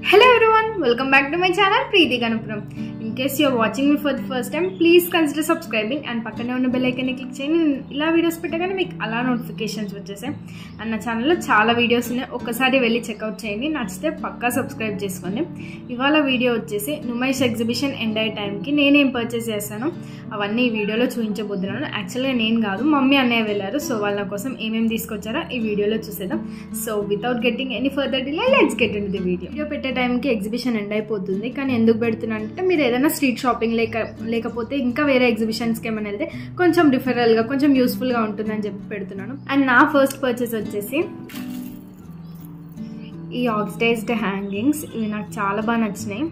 Hello everyone, welcome back to my channel Preeti Ganupuram. In case you are watching me for the first time, please consider subscribing and పక్కనే ఉన్న bell ఐకాన్ని click చేయండి నేను ఇలా videos పెట్టగానే మీకు అలా నోటిఫికేషన్స్ వచ్చేసాయి అండ్ నా ఛానల్లో చాలా వీడియోస్ ఉన్నాయి ఒక్కసారి వెళ్ళి చెక్అవుట్ చేయండి నచ్చితే పక్కా సబ్స్క్రైబ్ చేసుకోండి ఇవాళ వీడియో వచ్చేసి నుమైష్ ఎగ్జిబిషన్ ఎండ్ అయ్యే టైంకి నేనేం పర్చేస్ చేశానో అవన్నీ ఈ వీడియోలో చూపించబోతున్నాను యాక్చువల్గా నేను కాదు మమ్మీ అన్నయ్య వెళ్ళారు సో వాళ్ళ కోసం ఏమేమి తీసుకొచ్చారో ఈ వీడియోలో చూసేద్దాం so without getting any further delay let's get in the video video పెట్టే టైంకి ఎగ్జిబిషన్ ఎండ్ అయిపోతుంది కానీ ఎందుకు పెడుతున్నా అంటే మీరు ఏదైనా స్ట్రీట్ షాపింగ్ లేక లేకపోతే ఇంకా వేరే ఎగ్జిబిషన్స్కి ఏమైనా వెళ్తే కొంచెం డిఫరెంట్గా కొంచెం యూస్ఫుల్గా ఉంటుందని చెప్పి పెడుతున్నాను అండ్ నా ఫస్ట్ పర్చేస్ వచ్చేసి ఈ ఆక్సిడైజ్డ్ హ్యాంగింగ్స్ ఇవి నాకు చాలా బాగా నచ్చినాయి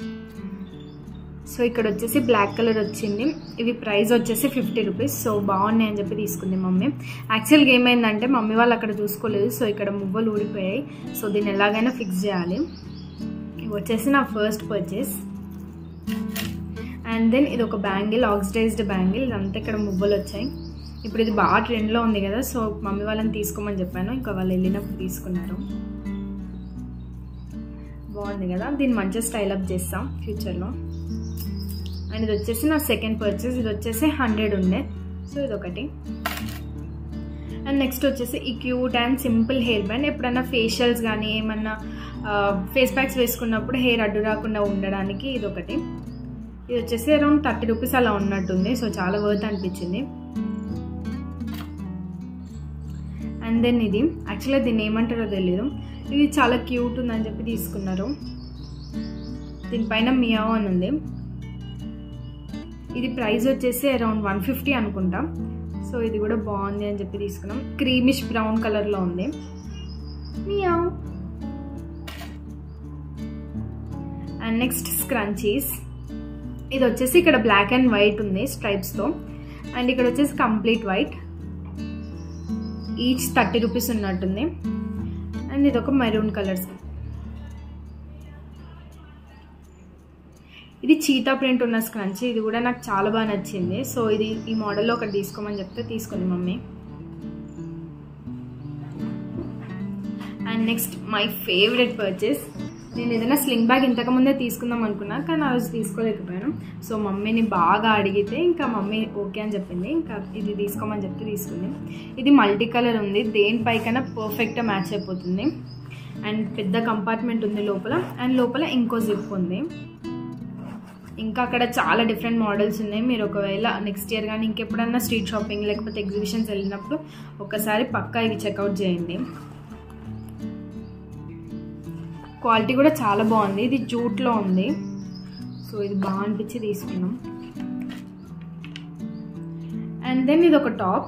సో ఇక్కడ వచ్చేసి బ్లాక్ కలర్ వచ్చింది ఇవి ప్రైస్ వచ్చేసి ఫిఫ్టీ రూపీస్ సో బాగున్నాయి అని చెప్పి తీసుకుంది మమ్మీ యాక్చువల్గా ఏమైందంటే మమ్మీ వాళ్ళు అక్కడ చూసుకోలేదు సో ఇక్కడ మువ్వలు ఊడిపోయాయి సో దీన్ని ఎలాగైనా ఫిక్స్ చేయాలి ఇవి వచ్చేసి నా ఫస్ట్ పర్చేస్ అండ్ దెన్ ఇది ఒక బ్యాంగిల్ ఆక్సిడైజ్డ్ బ్యాంగిల్ ఇదంతా ఇక్కడ మువ్వలు వచ్చాయి ఇప్పుడు ఇది బాగా ట్రెండ్లో ఉంది కదా సో మమ్మీ వాళ్ళని తీసుకోమని చెప్పాను ఇంకా వాళ్ళు వెళ్ళినప్పుడు తీసుకున్నారు బాగుంది కదా దీన్ని మంచిగా స్టైల్ అప్ చేస్తాం ఫ్యూచర్లో అండ్ ఇది వచ్చేసి నా సెకండ్ పర్చేస్ ఇది వచ్చేసి హండ్రెడ్ ఉండే సో ఇది ఒకటి అండ్ నెక్స్ట్ వచ్చేసి ఈ cute and simple hair band ఎప్పుడైనా ఫేషియల్స్ కానీ ఏమన్నా ఫేస్ ప్యాక్స్ వేసుకున్నప్పుడు హెయిర్ అడ్డు రాకుండా ఉండడానికి ఇది ఒకటి ఇది వచ్చేసి అరౌండ్ థర్టీ రూపీస్ అలా ఉన్నట్టుంది సో చాలా వర్త్ అనిపించింది అండ్ దెన్ ఇది యాక్చువల్గా దీన్ని ఏమంటారో తెలీదు ఇది చాలా క్యూట్ ఉందని చెప్పి తీసుకున్నారు దీనిపైన మియావ్ అని ఉంది ఇది ప్రైస్ వచ్చేసి అరౌండ్ వన్ ఫిఫ్టీ అనుకుంటా సో ఇది కూడా బాగుంది అని చెప్పి తీసుకున్నాం క్రీమిష్ బ్రౌన్ కలర్లో ఉంది మియావ్ అండ్ నెక్స్ట్ స్క్రంచీస్ ఇది వచ్చేసి ఇక్కడ బ్లాక్ అండ్ వైట్ ఉంది స్ట్రైప్స్తో అండ్ ఇక్కడ వచ్చేసి complete white each thirty rupees ఉన్నట్టుంది అండ్ ఇది ఒక మెరూన్ కలర్స్ ఇది చీతా ప్రింట్ ఉన్న స్క్రంచ్ ఇది కూడా నాకు చాలా బాగా నచ్చింది సో ఇది ఈ మోడల్లో ఒకటి తీసుకోమని చెప్తే తీసుకుంది mummy and next my favourite purchase నేను ఏదైనా స్లింగ్ బ్యాగ్ ఇంతకుముందే తీసుకుందాం అనుకున్నా కానీ ఆ రోజు తీసుకోలేకపోయాను సో మమ్మీని బాగా అడిగితే ఇంకా మమ్మీ ఓకే అని చెప్పింది ఇంకా ఇది తీసుకోమని చెప్తే తీసుకుంది ఇది మల్టీ కలర్ ఉంది దేనిపైకైనా పర్ఫెక్ట్గా మ్యాచ్ అయిపోతుంది అండ్ పెద్ద కంపార్ట్మెంట్ ఉంది లోపల అండ్ లోపల ఇంకో జిప్ ఉంది ఇంకా అక్కడ చాలా డిఫరెంట్ మోడల్స్ ఉన్నాయి మీరు ఒకవేళ నెక్స్ట్ ఇయర్ కానీ ఇంకెప్పుడన్నా స్ట్రీట్ షాపింగ్ లేకపోతే ఎగ్జిబిషన్స్ వెళ్ళినప్పుడు ఒకసారి పక్కా ఇవి చెక్అవుట్ చేయండి క్వాలిటీ కూడా చాలా బాగుంది ఇది జూట్లో ఉంది సో ఇది బాగా అనిపించి తీసుకున్నాం అండ్ దెన్ ఇది ఒక top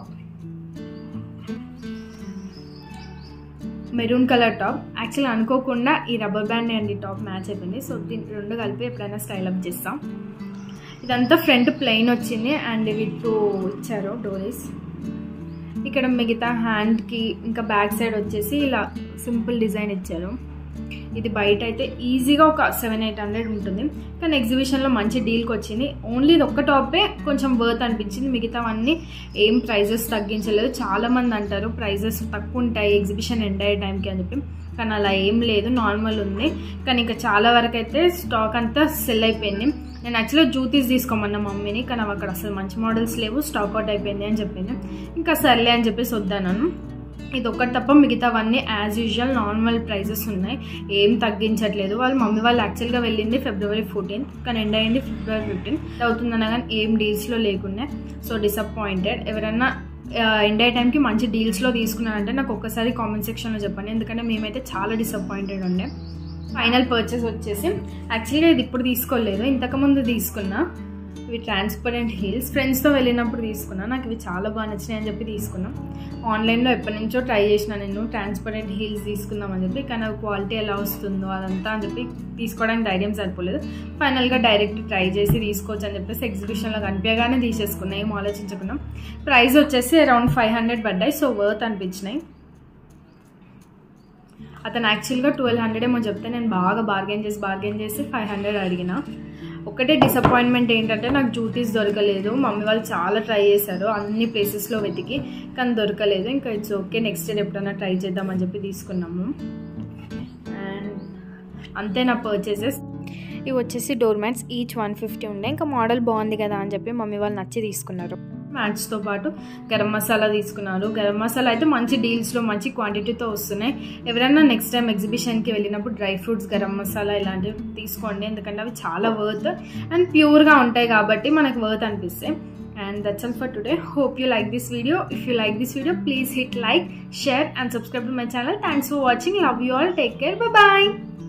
maroon colour top actually అనుకోకుండా ఈ రబ్బర్ బ్యాండ్ అండ్ ఈ టాప్ మ్యాచ్ అయిపోయింది సో దీన్ని రెండు కలిపి ఎప్పుడైనా స్టైల్ అప్ చేస్తాం ఇదంతా ఫ్రంట్ ప్లెయిన్ వచ్చింది అండ్ ఇవి టూ ఇచ్చారు డోరీస్ ఇక్కడ మిగతా హ్యాండ్కి ఇంకా బ్యాక్ సైడ్ వచ్చేసి ఇలా సింపుల్ డిజైన్ ఇచ్చారు ఇది బయట అయితే ఈజీగా ఒక సెవెన్ ఎయిట్ హండ్రెడ్ ఉంటుంది కానీ ఎగ్జిబిషన్లో మంచి డీల్కి వచ్చింది ఓన్లీ ఇది ఒక్క టాపే కొంచెం వర్త్ అనిపించింది మిగతావన్నీ ఏం ప్రైజెస్ తగ్గించలేదు చాలామంది అంటారు ప్రైజెస్ తక్కువ ఉంటాయి ఎగ్జిబిషన్ ఎండ్ అయ్యే టైంకి అని చెప్పి కానీ అలా ఏం లేదు నార్మల్ ఉంది కానీ ఇంకా చాలా వరకు అయితే స్టాక్ అంతా సెల్ అయిపోయింది నేను యాక్చువల్గా జూతీస్ తీసుకోమన్నా మమ్మీని కానీ అవి అక్కడ అసలు మంచి మోడల్స్ లేవు స్టాక్ అవుట్ అయిపోయింది అని చెప్పింది ఇంకా సర్లే అని చెప్పేసి వద్దాను ఇది ఒక్కటి తప్ప మిగతావన్నీ యాజ్ యూజువల్ నార్మల్ ప్రైజెస్ ఉన్నాయి ఏం తగ్గించట్లేదు వాళ్ళు మమ్మీ వాళ్ళు యాక్చువల్గా వెళ్ళింది ఫిబ్రవరి ఫోర్టీన్త్ కానీ ఎండ్ అయింది ఫిబ్రవరి ఫిఫ్టీన్ అవుతుందన్నా కానీ ఏం డీల్స్లో లేకుండా సో డిసప్పాయింటెడ్ ఎవరన్నా ఎండ్ అయ్యే టైంకి మంచి డీల్స్లో తీసుకున్నారంటే నాకు ఒక్కసారి కామెంట్ సెక్షన్లో చెప్పండి ఎందుకంటే మేమైతే చాలా డిసప్పాయింటెడ్ ఉండే ఫైనల్ పర్చేస్ వచ్చేసి యాక్చువల్గా ఇది ఇప్పుడు తీసుకోలేదు ఇంతకుముందు తీసుకున్నా ఇవి ట్రాన్స్పరెంట్ హీల్స్ ఫ్రెండ్స్తో వెళ్ళినప్పుడు తీసుకున్నా నాకు ఇవి చాలా బాగా నచ్చినాయి అని చెప్పి తీసుకున్నాం ఆన్లైన్లో ఎప్పటి నుంచో ట్రై చేసిన నేను ట్రాన్స్పరెంట్ హీల్స్ తీసుకుందామని చెప్పి కానీ అవి క్వాలిటీ ఎలా వస్తుందో అదంతా అని చెప్పి తీసుకోవడానికి ధైర్యం సరిపోలేదు ఫైనల్గా డైరెక్ట్ ట్రై చేసి తీసుకోవచ్చు అని చెప్పేసి ఎగ్జిబిషన్లో కనిపించగానే తీసేసుకున్నాయి ఏం ఆలోచించకుండా ప్రైస్ వచ్చేసి అరౌండ్ ఫైవ్ హండ్రెడ్ పడ్డాయి సో వర్త్ అనిపించినాయి అతను యాక్చువల్గా ట్వెల్వ్ హండ్రెడ్ ఏమో చెప్తే నేను బాగా బార్గెన్ చేసి బార్గెన్ చేసి ఫైవ్ హండ్రెడ్ అడిగిన ఒకటే డిసప్పాయింట్మెంట్ ఏంటంటే నాకు జూటీస్ దొరకలేదు మమ్మీ వాళ్ళు చాలా ట్రై చేశారు అన్ని ప్లేసెస్లో వెతికి కానీ దొరకలేదు ఇంకా ఇట్స్ ఓకే నెక్స్ట్ ఇయర్ ఎప్పుడైనా ట్రై చేద్దామని చెప్పి తీసుకున్నాము అండ్ అంతే నా పర్చేసెస్ ఇవి వచ్చేసి door mats each one fifty ఉండే ఇంకా మోడల్ బాగుంది కదా అని చెప్పి మమ్మీ వాళ్ళు నచ్చి తీసుకున్నారు మ్యాట్స్తో పాటు గరం మసాలా తీసుకున్నారు గరం మసాలా అయితే మంచి డీల్స్లో మంచి క్వాంటిటీతో వస్తున్నాయి ఎవరైనా నెక్స్ట్ టైం ఎగ్జిబిషన్కి వెళ్ళినప్పుడు డ్రై ఫ్రూట్స్ గరం మసాలా ఇలాంటివి తీసుకోండి ఎందుకంటే అవి చాలా వర్త్ అండ్ ప్యూర్గా ఉంటాయి కాబట్టి మనకు వర్త్ అనిపిస్తాయి and that's all for today hope you like this video if you like this video please hit like share and subscribe to my channel thanks for watching love you all take care bye bye